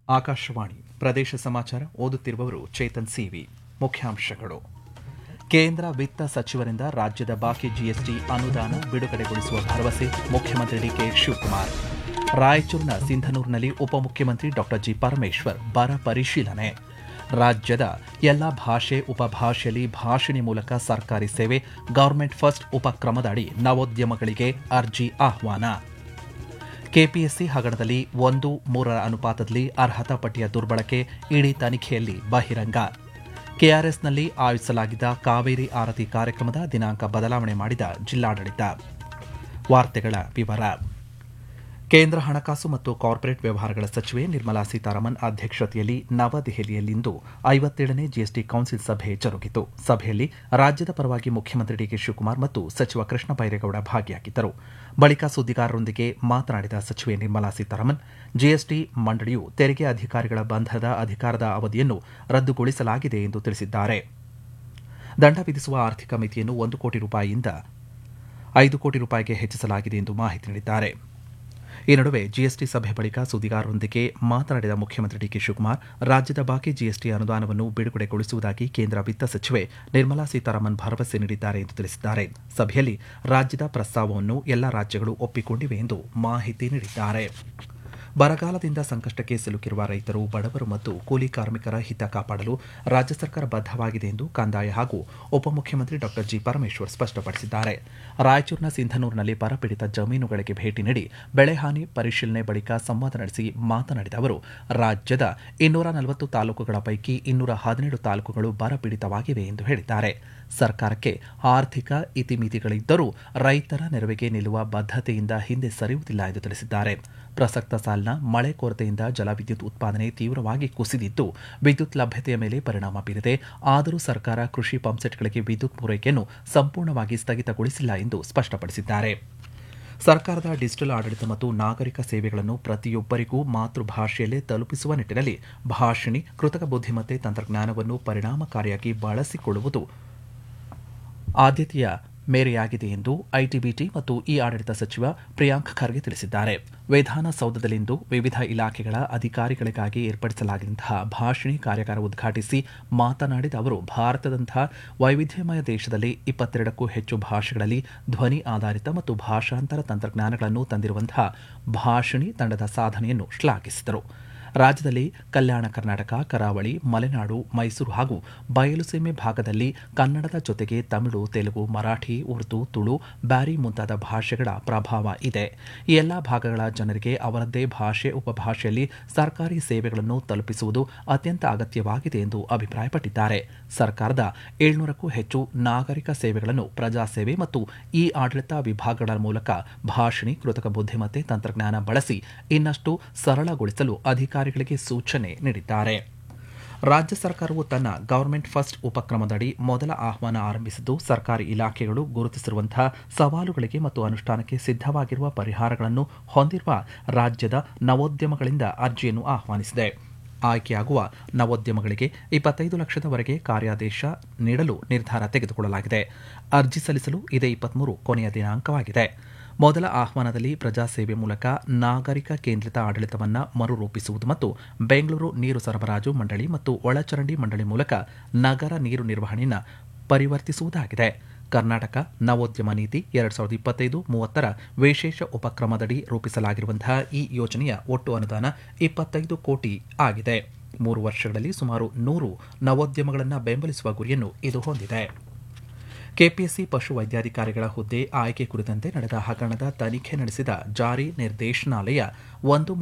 ಆಕಾಶವಾಣಿ ಪ್ರದೇಶ ಸಮಾಚಾರ ಓದುತ್ತಿರುವವರು ಚೇತನ್ ಸಿವಿ ಮುಖ್ಯಾಂಶಗಳು ಕೇಂದ್ರ ವಿತ್ತ ಸಚಿವರಿಂದ ರಾಜ್ಯದ ಬಾಕಿ ಜಿಎಸ್ಟಿ ಅನುದಾನ ಬಿಡುಗಡೆಗೊಳಿಸುವ ಭರವಸೆ ಮುಖ್ಯಮಂತ್ರಿ ಡಿಕೆ ಶಿವಕುಮಾರ್ ರಾಯಚೂರಿನ ಸಿಂಧನೂರಿನಲ್ಲಿ ಉಪಮುಖ್ಯಮಂತ್ರಿ ಡಾ ಜಿ ಪರಮೇಶ್ವರ್ ಬರ ಪರಿಶೀಲನೆ ರಾಜ್ಯದ ಎಲ್ಲ ಭಾಷೆ ಉಪಭಾಷೆಯಲ್ಲಿ ಭಾಷಣಿ ಮೂಲಕ ಸರ್ಕಾರಿ ಸೇವೆ ಗವರ್ಮೆಂಟ್ ಫಸ್ಟ್ ಉಪಕ್ರಮದಡಿ ನವೋದ್ಯಮಗಳಿಗೆ ಅರ್ಜಿ ಆಹ್ವಾನ ಕೆಪಿಎಸ್ಸಿ ಹಗರಣದಲ್ಲಿ ಒಂದು ಮೂರರ ಅನುಪಾತದಲ್ಲಿ ಅರ್ಹತಾ ಪಟ್ಟಿಯ ದುರ್ಬಳಕೆ ಇಡೀ ತನಿಖೆಯಲ್ಲಿ ಬಹಿರಂಗ ಕೆಆರ್ಎಸ್ನಲ್ಲಿ ಆಯೋಜಿಸಲಾಗಿದ್ದ ಕಾವೇರಿ ಆರತಿ ಕಾರ್ಯಕ್ರಮದ ದಿನಾಂಕ ಬದಲಾವಣೆ ಮಾಡಿದ ಜಿಲ್ಲಾಡಳಿತ ವಾರ್ತೆಗಳ ವಿವರ ಕೇಂದ್ರ ಹಣಕಾಸು ಮತ್ತು ಕಾರ್ಪೊರೇಟ್ ವ್ಯವಹಾರಗಳ ಸಚಿವೆ ನಿರ್ಮಲಾ ಸೀತಾರಾಮನ್ ಅಧ್ಯಕ್ಷತೆಯಲ್ಲಿ ನವದೆಹಲಿಯಲ್ಲಿಂದು ಐವತ್ತೇಳನೇ ಜಿಎಸ್ಟಿ ಕೌನ್ಸಿಲ್ ಸಭೆ ಜರುಗಿತು ಸಭೆಯಲ್ಲಿ ರಾಜ್ಯದ ಪರವಾಗಿ ಮುಖ್ಯಮಂತ್ರಿ ಡಿಕೆ ಶಿವಕುಮಾರ್ ಮತ್ತು ಸಚಿವ ಕೃಷ್ಣ ಬೈರೇಗೌಡ ಭಾಗಿಯಾಗಿದ್ದರು ಬಳಿಕ ಸುದ್ದಿಗಾರರೊಂದಿಗೆ ಮಾತನಾಡಿದ ಸಚಿವೆ ನಿರ್ಮಲಾ ಸೀತಾರಾಮನ್ ಜಿಎಸ್ಟಿ ಮಂಡಳಿಯು ತೆರಿಗೆ ಅಧಿಕಾರಿಗಳ ಬಂಧದ ಅಧಿಕಾರದ ಅವಧಿಯನ್ನು ರದ್ದುಗೊಳಿಸಲಾಗಿದೆ ಎಂದು ತಿಳಿಸಿದ್ದಾರೆ ದಂಡ ವಿಧಿಸುವ ಆರ್ಥಿಕ ಮಿತಿಯನ್ನು ಒಂದು ಕೋಟಿ ರೂಪಾಯಿಯಿಂದ ಐದು ಕೋಟಿ ರೂಪಾಯಿಗೆ ಹೆಚ್ಚಿಸಲಾಗಿದೆ ಎಂದು ಮಾಹಿತಿ ನೀಡಿದ್ದಾರೆ ಈ ನಡುವೆ ಜಿಎಸ್ಟಿ ಸಭೆ ಬಳಿಕ ಸುದ್ದಿಗಾರರೊಂದಿಗೆ ಮಾತನಾಡಿದ ಮುಖ್ಯಮಂತ್ರಿ ಡಿಕೆ ಶಿವಕುಮಾರ್ ರಾಜ್ಯದ ಬಾಕಿ ಜಿಎಸ್ಟಿ ಅನುದಾನವನ್ನು ಬಿಡುಗಡೆಗೊಳಿಸುವುದಾಗಿ ಕೇಂದ್ರ ವಿತ್ತ ಸಚಿವೆ ನಿರ್ಮಲಾ ಸೀತಾರಾಮನ್ ಭರವಸೆ ನೀಡಿದ್ದಾರೆ ಎಂದು ತಿಳಿಸಿದ್ದಾರೆ ಸಭೆಯಲ್ಲಿ ರಾಜ್ಯದ ಪ್ರಸ್ತಾವವನ್ನು ಎಲ್ಲ ರಾಜ್ಯಗಳು ಒಪ್ಪಿಕೊಂಡಿವೆ ಎಂದು ಮಾಹಿತಿ ನೀಡಿದ್ದಾರೆ ಬರಗಾಲದಿಂದ ಸಂಕಷ್ಟಕ್ಕೆ ಸಿಲುಕಿರುವ ರೈತರು ಬಡವರು ಮತ್ತು ಕೂಲಿ ಕಾರ್ಮಿಕರ ಹಿತ ಕಾಪಾಡಲು ರಾಜ್ಯ ಸರ್ಕಾರ ಬದ್ಧವಾಗಿದೆ ಎಂದು ಕಂದಾಯ ಹಾಗೂ ಉಪಮುಖ್ಯಮಂತ್ರಿ ಡಾ ಜಿ ಪರಮೇಶ್ವರ್ ಸ್ಪಷ್ಟಪಡಿಸಿದ್ದಾರೆ ರಾಯಚೂರಿನ ಸಿಂಧನೂರಿನಲ್ಲಿ ಬರಪೀಡಿತ ಜಮೀನುಗಳಿಗೆ ಭೇಟಿ ನೀಡಿ ಬೆಳೆಹಾನಿ ಪರಿಶೀಲನೆ ಬಳಿಕ ಸಂವಾದ ನಡೆಸಿ ಮಾತನಾಡಿದ ಅವರು ರಾಜ್ಯದ ಇನ್ನೂರ ನಲವತ್ತು ತಾಲೂಕುಗಳ ಪೈಕಿ ಇನ್ನೂರ ಹದಿನೇಳು ತಾಲೂಕುಗಳು ಬರಪೀಡಿತವಾಗಿವೆ ಎಂದು ಹೇಳಿದ್ದಾರೆ ಸರ್ಕಾರಕ್ಕೆ ಆರ್ಥಿಕ ಇತಿಮಿತಿಗಳಿದ್ದರೂ ರೈತರ ನೆರವಿಗೆ ನಿಲ್ಲುವ ಬದ್ಧತೆಯಿಂದ ಹಿಂದೆ ಸರಿಯುವುದಿಲ್ಲ ಎಂದು ತಿಳಿಸಿದ್ದಾರೆ ಪ್ರಸಕ್ತ ಸಾಲಿನ ಮಳೆ ಕೊರತೆಯಿಂದ ಜಲವಿದ್ಯುತ್ ಉತ್ಪಾದನೆ ತೀವ್ರವಾಗಿ ಕುಸಿದಿದ್ದು ವಿದ್ಯುತ್ ಲಭ್ಯತೆಯ ಮೇಲೆ ಪರಿಣಾಮ ಬೀರಿದೆ ಆದರೂ ಸರ್ಕಾರ ಕೃಷಿ ಪಂಪ್ಸೆಟ್ಗಳಿಗೆ ವಿದ್ಯುತ್ ಪೂರೈಕೆಯನ್ನು ಸಂಪೂರ್ಣವಾಗಿ ಸ್ಥಗಿತಗೊಳಿಸಿಲ್ಲ ಎಂದು ಸ್ಪಷ್ಟಪಡಿಸಿದ್ದಾರೆ ಸರ್ಕಾರದ ಡಿಜಿಟಲ್ ಆಡಳಿತ ಮತ್ತು ನಾಗರಿಕ ಸೇವೆಗಳನ್ನು ಪ್ರತಿಯೊಬ್ಬರಿಗೂ ಮಾತೃಭಾಷೆಯಲ್ಲೇ ತಲುಪಿಸುವ ನಿಟ್ಟಿನಲ್ಲಿ ಭಾಷಿಣಿ ಕೃತಕ ಬುದ್ಧಿಮತ್ತೆ ತಂತ್ರಜ್ಞಾನವನ್ನು ಪರಿಣಾಮಕಾರಿಯಾಗಿ ಬಳಸಿಕೊಳ್ಳುವುದು ಆದ್ಯತೆಯ ಮೇರೆಯಾಗಿದೆ ಎಂದು ಐಟಿಬಿಟಿ ಮತ್ತು ಇ ಆಡಳಿತ ಸಚಿವ ಪ್ರಿಯಾಂಕ್ ಖರ್ಗೆ ತಿಳಿಸಿದ್ದಾರೆ ವಿಧಾನಸೌಧದಲ್ಲಿಂದು ವಿವಿಧ ಇಲಾಖೆಗಳ ಅಧಿಕಾರಿಗಳಿಗಾಗಿ ಏರ್ಪಡಿಸಲಾಗಿದ್ದಂತಹ ಭಾಷಣಿ ಕಾರ್ಯಾಗಾರ ಉದ್ಘಾಟಿಸಿ ಮಾತನಾಡಿದ ಅವರು ಭಾರತದಂತಹ ವೈವಿಧ್ಯಮಯ ದೇಶದಲ್ಲಿ ಇಪ್ಪತ್ತೆರಡಕ್ಕೂ ಹೆಚ್ಚು ಭಾಷೆಗಳಲ್ಲಿ ಧ್ವನಿ ಆಧಾರಿತ ಮತ್ತು ಭಾಷಾಂತರ ತಂತ್ರಜ್ಞಾನಗಳನ್ನು ತಂದಿರುವಂತಹ ಭಾಷಿಣಿ ತಂಡದ ಸಾಧನೆಯನ್ನು ಶ್ಲಾಘಿಸಿದರು ರಾಜ್ಯದಲ್ಲಿ ಕಲ್ಯಾಣ ಕರ್ನಾಟಕ ಕರಾವಳಿ ಮಲೆನಾಡು ಮೈಸೂರು ಹಾಗೂ ಬಯಲುಸೀಮೆ ಭಾಗದಲ್ಲಿ ಕನ್ನಡದ ಜೊತೆಗೆ ತಮಿಳು ತೆಲುಗು ಮರಾಠಿ ಉರ್ದು ತುಳು ಬ್ಯಾರಿ ಮುಂತಾದ ಭಾಷೆಗಳ ಪ್ರಭಾವ ಇದೆ ಈ ಎಲ್ಲ ಭಾಗಗಳ ಜನರಿಗೆ ಅವರದ್ದೇ ಭಾಷೆ ಉಪಭಾಷೆಯಲ್ಲಿ ಸರ್ಕಾರಿ ಸೇವೆಗಳನ್ನು ತಲುಪಿಸುವುದು ಅತ್ಯಂತ ಅಗತ್ಯವಾಗಿದೆ ಎಂದು ಅಭಿಪ್ರಾಯಪಟ್ಟಿದ್ದಾರೆ ಸರ್ಕಾರದ ಏಳ್ನೂರಕ್ಕೂ ಹೆಚ್ಚು ನಾಗರಿಕ ಸೇವೆಗಳನ್ನು ಪ್ರಜಾಸೇವೆ ಮತ್ತು ಇ ಆಡಳಿತ ವಿಭಾಗಗಳ ಮೂಲಕ ಭಾಷಿಣಿ ಕೃತಕ ಬುದ್ಧಿಮತ್ತೆ ತಂತ್ರಜ್ಞಾನ ಬಳಸಿ ಇನ್ನಷ್ಟು ಸರಳಗೊಳಿಸಲು ಅಧಿಕಾರಿಗಳಿಗೆ ಸೂಚನೆ ನೀಡಿದ್ದಾರೆ ರಾಜ್ಯ ಸರ್ಕಾರವು ತನ್ನ ಗವರ್ಮೆಂಟ್ ಫಸ್ಟ್ ಉಪಕ್ರಮದಡಿ ಮೊದಲ ಆಹ್ವಾನ ಆರಂಭಿಸಿದ್ದು ಸರ್ಕಾರಿ ಇಲಾಖೆಗಳು ಗುರುತಿಸಿರುವಂತಹ ಸವಾಲುಗಳಿಗೆ ಮತ್ತು ಅನುಷ್ಠಾನಕ್ಕೆ ಸಿದ್ಧವಾಗಿರುವ ಪರಿಹಾರಗಳನ್ನು ಹೊಂದಿರುವ ರಾಜ್ಯದ ನವೋದ್ಯಮಗಳಿಂದ ಅರ್ಜಿಯನ್ನು ಆಹ್ವಾನಿಸಿದೆ ಆಯ್ಕೆಯಾಗುವ ನವೋದ್ಯಮಗಳಿಗೆ ಇಪ್ಪತ್ತೈದು ಲಕ್ಷದವರೆಗೆ ಕಾರ್ಯಾದೇಶ ನೀಡಲು ನಿರ್ಧಾರ ತೆಗೆದುಕೊಳ್ಳಲಾಗಿದೆ ಅರ್ಜಿ ಸಲ್ಲಿಸಲು ಇದೇ ಇಪ್ಪತ್ಮೂರು ಕೊನೆಯ ದಿನಾಂಕವಾಗಿದೆ ಮೊದಲ ಆಹ್ವಾನದಲ್ಲಿ ಪ್ರಜಾಸೇವೆ ಮೂಲಕ ನಾಗರಿಕ ಕೇಂದ್ರಿತ ಆಡಳಿತವನ್ನು ಮರುರೂಪಿಸುವುದು ಮತ್ತು ಬೆಂಗಳೂರು ನೀರು ಸರಬರಾಜು ಮಂಡಳಿ ಮತ್ತು ಒಳಚರಂಡಿ ಮಂಡಳಿ ಮೂಲಕ ನಗರ ನೀರು ನಿರ್ವಹಣೆಯನ್ನು ಪರಿವರ್ತಿಸುವುದಾಗಿದೆ ಕರ್ನಾಟಕ ನವೋದ್ಯಮ ನೀತಿ ಎರಡ್ ಸಾವಿರದ ಇಪ್ಪತ್ತೈದು ಮೂವತ್ತರ ವಿಶೇಷ ಉಪಕ್ರಮದಡಿ ರೂಪಿಸಲಾಗಿರುವಂತಹ ಈ ಯೋಜನೆಯ ಒಟ್ಟು ಅನುದಾನ ಇಪ್ಪತ್ತೈದು ಕೋಟಿ ಆಗಿದೆ ಮೂರು ವರ್ಷಗಳಲ್ಲಿ ಸುಮಾರು ನೂರು ನವೋದ್ಯಮಗಳನ್ನು ಬೆಂಬಲಿಸುವ ಗುರಿಯನ್ನು ಇದು ಹೊಂದಿದೆ ಕೆಪಿಎಸ್ಸಿ ಪಶು ವೈದ್ಯಾಧಿಕಾರಿಗಳ ಹುದ್ದೆ ಆಯ್ಕೆ ಕುರಿತಂತೆ ನಡೆದ ಹಗರಣದ ತನಿಖೆ ನಡೆಸಿದ ಜಾರಿ ನಿರ್ದೇಶನಾಲಯ ಒಂದು